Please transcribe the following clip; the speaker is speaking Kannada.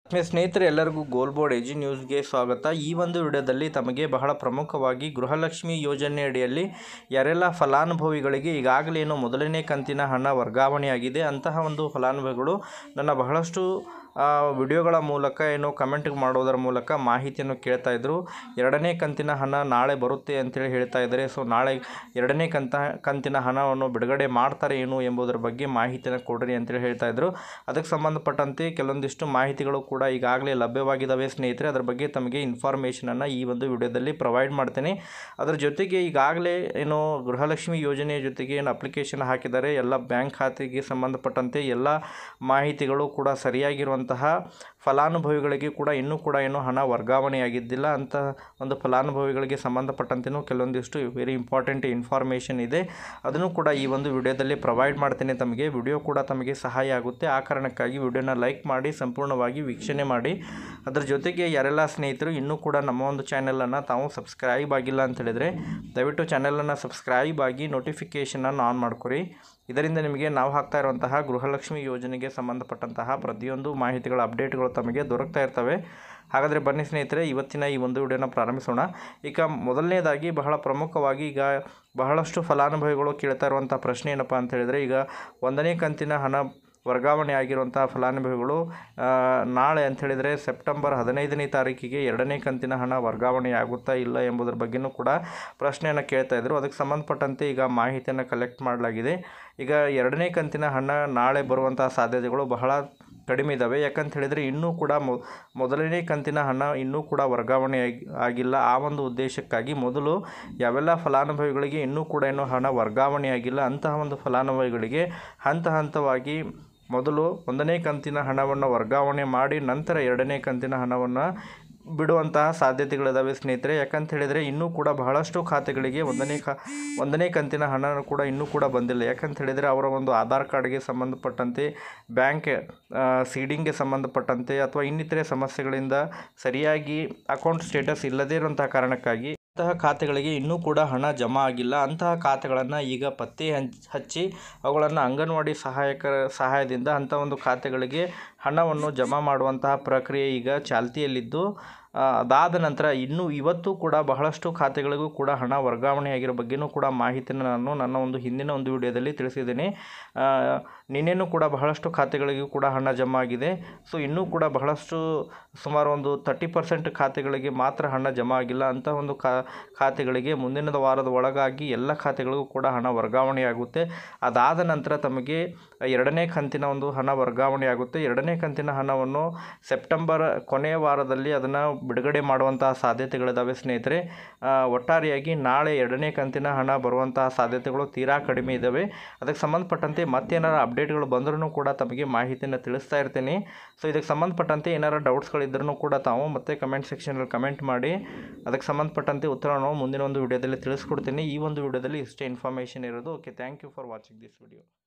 ಆತ್ಮೀಯ ಸ್ನೇಹಿತರೆ ಎಲ್ಲರಿಗೂ ಗೋಲ್ ಬೋರ್ಡ್ ಎಜಿ ನ್ಯೂಸ್ಗೆ ಸ್ವಾಗತ ಈ ಒಂದು ವಿಡಿಯೋದಲ್ಲಿ ತಮಗೆ ಬಹಳ ಪ್ರಮುಖವಾಗಿ ಗೃಹಲಕ್ಷ್ಮಿ ಯೋಜನೆ ಅಡಿಯಲ್ಲಿ ಯಾರೆಲ್ಲ ಫಲಾನುಭವಿಗಳಿಗೆ ಈಗಾಗಲೇ ಏನು ಮೊದಲನೇ ಕಂತಿನ ಹಣ ವರ್ಗಾವಣೆಯಾಗಿದೆ ಅಂತಹ ಒಂದು ಫಲಾನುಭವಿಗಳು ನನ್ನ ಬಹಳಷ್ಟು ಆ, ವಿಡಿಯೋಗಳ ಮೂಲಕ ಏನು ಕಮೆಂಟ್ ಮಾಡೋದರ ಮೂಲಕ ಮಾಹಿತಿಯನ್ನು ಕೇಳ್ತಾ ಇದ್ರು ಎರಡನೇ ಕಂತಿನ ಹಣ ನಾಳೆ ಬರುತ್ತೆ ಅಂತೇಳಿ ಹೇಳ್ತಾ ಇದ್ದಾರೆ ಸೊ ನಾಳೆ ಎರಡನೇ ಕಂತ ಕಂತಿನ ಹಣವನ್ನು ಬಿಡುಗಡೆ ಮಾಡ್ತಾರೆ ಏನು ಎಂಬುದರ ಬಗ್ಗೆ ಮಾಹಿತಿಯನ್ನು ಕೊಡ್ರಿ ಅಂತೇಳಿ ಹೇಳ್ತಾ ಇದ್ರು ಅದಕ್ಕೆ ಸಂಬಂಧಪಟ್ಟಂತೆ ಕೆಲವೊಂದಿಷ್ಟು ಮಾಹಿತಿಗಳು ಕೂಡ ಈಗಾಗಲೇ ಲಭ್ಯವಾಗಿದ್ದಾವೆ ಸ್ನೇಹಿತರೆ ಅದರ ಬಗ್ಗೆ ತಮಗೆ ಇನ್ಫಾರ್ಮೇಷನನ್ನು ಈ ಒಂದು ವಿಡಿಯೋದಲ್ಲಿ ಪ್ರೊವೈಡ್ ಮಾಡ್ತೇನೆ ಅದರ ಜೊತೆಗೆ ಈಗಾಗಲೇ ಏನು ಗೃಹಲಕ್ಷ್ಮಿ ಯೋಜನೆಯ ಜೊತೆಗೆ ಏನು ಅಪ್ಲಿಕೇಶನ್ ಹಾಕಿದ್ದಾರೆ ಎಲ್ಲ ಬ್ಯಾಂಕ್ ಖಾತೆಗೆ ಸಂಬಂಧಪಟ್ಟಂತೆ ಎಲ್ಲ ಮಾಹಿತಿಗಳು ಕೂಡ ಸರಿಯಾಗಿರುವಂತಹ ಫಲಾನುಭವಿಗಳಿಗೆ ಕೂಡ ಇನ್ನೂ ಕೂಡ ಏನು ಹಣ ವರ್ಗಾವಣೆಯಾಗಿದ್ದಿಲ್ಲ ಅಂತ ಒಂದು ಫಲಾನುಭವಿಗಳಿಗೆ ಸಂಬಂಧಪಟ್ಟಂತೆಯೂ ಕೆಲವೊಂದಿಷ್ಟು ವೆರಿ ಇಂಪಾರ್ಟೆಂಟ್ ಇನ್ಫಾರ್ಮೇಷನ್ ಇದೆ ಅದನ್ನು ಕೂಡ ಈ ಒಂದು ವಿಡಿಯೋದಲ್ಲಿ ಪ್ರೊವೈಡ್ ಮಾಡ್ತೇನೆ ತಮಗೆ ವಿಡಿಯೋ ಕೂಡ ತಮಗೆ ಸಹಾಯ ಆಗುತ್ತೆ ಆ ಕಾರಣಕ್ಕಾಗಿ ವಿಡಿಯೋನ ಲೈಕ್ ಮಾಡಿ ಸಂಪೂರ್ಣವಾಗಿ ವೀಕ್ಷಣೆ ಮಾಡಿ ಅದರ ಜೊತೆಗೆ ಯಾರೆಲ್ಲ ಸ್ನೇಹಿತರು ಇನ್ನೂ ಕೂಡ ನಮ್ಮ ಒಂದು ಚಾನಲನ್ನು ತಾವು ಸಬ್ಸ್ಕ್ರೈಬ್ ಆಗಿಲ್ಲ ಅಂತ ಹೇಳಿದರೆ ದಯವಿಟ್ಟು ಚಾನಲನ್ನು ಸಬ್ಸ್ಕ್ರೈಬ್ ಆಗಿ ನೋಟಿಫಿಕೇಷನನ್ನು ಆನ್ ಮಾಡ್ಕೊರಿ ಇದರಿಂದ ನಿಮಗೆ ನಾವು ಹಾಕ್ತಾ ಇರುವಂತಹ ಗೃಹಲಕ್ಷ್ಮಿ ಯೋಜನೆಗೆ ಸಂಬಂಧಪಟ್ಟಂತಹ ಪ್ರತಿಯೊಂದು ಮಾಹಿತಿಗಳ ಅಪ್ಡೇಟ್ಗಳು ತಮಗೆ ದೊರಕ್ತಾ ಇರ್ತವೆ ಹಾಗಾದರೆ ಬನ್ನಿ ಸ್ನೇಹಿತರೆ ಇವತ್ತಿನ ಈ ಒಂದು ವಿಡಿಯೋನ ಪ್ರಾರಂಭಿಸೋಣ ಈಗ ಮೊದಲನೇದಾಗಿ ಬಹಳ ಪ್ರಮುಖವಾಗಿ ಈಗ ಬಹಳಷ್ಟು ಫಲಾನುಭವಿಗಳು ಕೇಳ್ತಾ ಇರುವಂಥ ಪ್ರಶ್ನೆ ಏನಪ್ಪ ಅಂತ ಹೇಳಿದರೆ ಈಗ ಒಂದನೇ ಕಂತಿನ ಹಣ ವರ್ಗಾವಣೆ ಆಗಿರುವಂಥ ಫಲಾನುಭವಿಗಳು ಆ, ನಾಳೆ ಅಂತ ಹೇಳಿದರೆ ಸೆಪ್ಟೆಂಬರ್ ಹದಿನೈದನೇ ತಾರೀಕಿಗೆ ಎರಡನೇ ಕಂತಿನ ಹಣ ವರ್ಗಾವಣೆ ಆಗುತ್ತಾ ಇಲ್ಲ ಎಂಬುದರ ಬಗ್ಗೆಯೂ ಕೂಡ ಪ್ರಶ್ನೆಯನ್ನು ಕೇಳ್ತಾ ಇದ್ದರು ಅದಕ್ಕೆ ಸಂಬಂಧಪಟ್ಟಂತೆ ಈಗ ಮಾಹಿತಿಯನ್ನು ಕಲೆಕ್ಟ್ ಮಾಡಲಾಗಿದೆ ಈಗ ಎರಡನೇ ಕಂತಿನ ಹಣ ನಾಳೆ ಬರುವಂಥ ಸಾಧ್ಯತೆಗಳು ಬಹಳ ಕಡಿಮೆ ಇದ್ದಾವೆ ಯಾಕಂತ ಹೇಳಿದರೆ ಇನ್ನೂ ಕೂಡ ಮೊ- ಮೊದಲನೇ ಕಂತಿನ ಹಣ ಇನ್ನೂ ಕೂಡ ವರ್ಗಾವಣೆ ಆಗಿ ಆಗಿಲ್ಲ ಆ ಒಂದು ಉದ್ದೇಶಕ್ಕಾಗಿ ಮೊದಲು ಯಾವೆಲ್ಲ ಫಲಾನುಭವಿಗಳಿಗೆ ಇನ್ನೂ ಕೂಡ ಇನ್ನೂ ಹಣ ವರ್ಗಾವಣೆ ಆಗಿಲ್ಲ ಅಂತಹ ಒಂದು ಫಲಾನುಭವಿಗಳಿಗೆ ಹಂತ ಹಂತವಾಗಿ ಮೊದಲು ಒಂದನೇ ಕಂತಿನ ಹಣವನ್ನು ವರ್ಗಾವಣೆ ಮಾಡಿ ನಂತರ ಎರಡನೇ ಕಂತಿನ ಹಣವನ್ನು ಬಿಡುವಂತಹ ಸಾಧ್ಯತೆಗಳಿದಾವೆ ಸ್ನೇಹಿತರೆ ಯಾಕಂತ ಹೇಳಿದರೆ ಇನ್ನೂ ಕೂಡ ಬಹಳಷ್ಟು ಖಾತೆಗಳಿಗೆ ಒಂದನೇ ಖಾ ಒಂದನೇ ಕಂತಿನ ಹಣ ಕೂಡ ಇನ್ನೂ ಕೂಡ ಬಂದಿಲ್ಲ ಯಾಕಂತ ಹೇಳಿದರೆ ಅವರ ಒಂದು ಆಧಾರ್ ಕಾರ್ಡ್ಗೆ ಸಂಬಂಧಪಟ್ಟಂತೆ ಬ್ಯಾಂಕ್ ಸೀಡಿಂಗ್ಗೆ ಸಂಬಂಧಪಟ್ಟಂತೆ ಅಥವಾ ಇನ್ನಿತರೆ ಸಮಸ್ಯೆಗಳಿಂದ ಸರಿಯಾಗಿ ಅಕೌಂಟ್ ಸ್ಟೇಟಸ್ ಇಲ್ಲದೇ ಇರುವಂತಹ ಕಾರಣಕ್ಕಾಗಿ ಅಂತಹ ಖಾತೆಗಳಿಗೆ ಇನ್ನೂ ಕೂಡ ಹಣ ಜಮಾ ಆಗಿಲ್ಲ ಅಂತಹ ಖಾತೆಗಳನ್ನು ಈಗ ಪತ್ತೆ ಹಂಚ್ ಹಚ್ಚಿ ಅವುಗಳನ್ನು ಅಂಗನವಾಡಿ ಸಹಾಯಕರ ಸಹಾಯದಿಂದ ಅಂಥ ಒಂದು ಖಾತೆಗಳಿಗೆ ಹಣವನ್ನು ಜಮಾ ಮಾಡುವಂತಹ ಪ್ರಕ್ರಿಯೆ ಈಗ ಚಾಲ್ತಿಯಲ್ಲಿದ್ದು ಆ, ಅದಾದ ನಂತರ ಇನ್ನೂ ಇವತ್ತು ಕೂಡ ಬಹಳಷ್ಟು ಖಾತೆಗಳಿಗೂ ಕೂಡ ಹಣ ವರ್ಗಾವಣೆ ಆಗಿರೋ ಬಗ್ಗೆನೂ ಕೂಡ ಮಾಹಿತಿಯನ್ನು ನಾನು ನನ್ನ ಒಂದು ಹಿಂದಿನ ಒಂದು ವಿಡಿಯೋದಲ್ಲಿ ತಿಳಿಸಿದ್ದೇನೆ ಆ, ನಿನ್ನೆನೂ ಕೂಡ ಬಹಳಷ್ಟು ಖಾತೆಗಳಿಗೂ ಕೂಡ ಹಣ ಜಮಾ ಆಗಿದೆ ಸೊ ಇನ್ನೂ ಕೂಡ ಬಹಳಷ್ಟು ಸುಮಾರು ಒಂದು ತರ್ಟಿ ಪರ್ಸೆಂಟ್ ಖಾತೆಗಳಿಗೆ ಮಾತ್ರ ಹಣ ಜಮಾ ಆಗಿಲ್ಲ ಅಂಥ ಒಂದು ಖಾ ಖಾತೆಗಳಿಗೆ ಮುಂದಿನ ವಾರದ ಒಳಗಾಗಿ ಎಲ್ಲ ಖಾತೆಗಳಿಗೂ ಕೂಡ ಹಣ ವರ್ಗಾವಣೆ ಆಗುತ್ತೆ ಅದಾದ ನಂತರ ತಮಗೆ ಎರಡನೇ ಕಂತಿನ ಒಂದು ಹಣ ವರ್ಗಾವಣೆ ಆಗುತ್ತೆ ಎರಡನೇ ಕಂತಿನ ಹಣವನ್ನು ಸೆಪ್ಟೆಂಬರ್ ಕೊನೆಯ ವಾರದಲ್ಲಿ ಅದನ್ನು ಬಿಡುಗಡೆ ಮಾಡುವಂತಹ ಸಾಧ್ಯತೆಗಳಿದ್ದಾವೆ ಸ್ನೇಹಿತರೆ ಆ, ಒಟ್ಟಾರೆಯಾಗಿ ನಾಳೆ ಎರಡನೇ ಕಂತಿನ ಹಣ ಬರುವಂತಹ ಸಾಧ್ಯತೆಗಳು ತೀರಾ ಕಡಿಮೆ ಇದ್ದಾವೆ ಅದಕ್ಕೆ ಸಂಬಂಧಪಟ್ಟಂತೆ ಮತ್ತೇನಾರು ಅಪ್ಡೇಟ್ಗಳು ಬಂದ್ರೂ ಕೂಡ ತಮಗೆ ಮಾಹಿತಿಯನ್ನು ತಿಳಿಸ್ತಾ ಇರ್ತೀನಿ ಸೊ ಇದಕ್ಕೆ ಸಂಬಂಧಪಟ್ಟಂತೆ ಏನಾರು ಡೌಟ್ಸ್ಗಳಿದ್ರೂ ಕೂಡ ತಾವು ಮತ್ತೆ ಕಮೆಂಟ್ ಸೆಕ್ಷನಲ್ಲಿ ಕಮೆಂಟ್ ಮಾಡಿ ಅದಕ್ಕೆ ಸಂಬಂಧಪಟ್ಟಂತೆ ಉತ್ತರವನ್ನು ಮುಂದಿನ ಒಂದು ವಿಡಿಯೋದಲ್ಲಿ ತಿಳಿಸ್ಕೊಡ್ತೀನಿ ಈ ಒಂದು ವಿಡಿಯೋದಲ್ಲಿ ಇಷ್ಟೇ ಇನ್ಫಾರ್ಮೇಷನ್ ಇರೋದು okay thank you for watching this video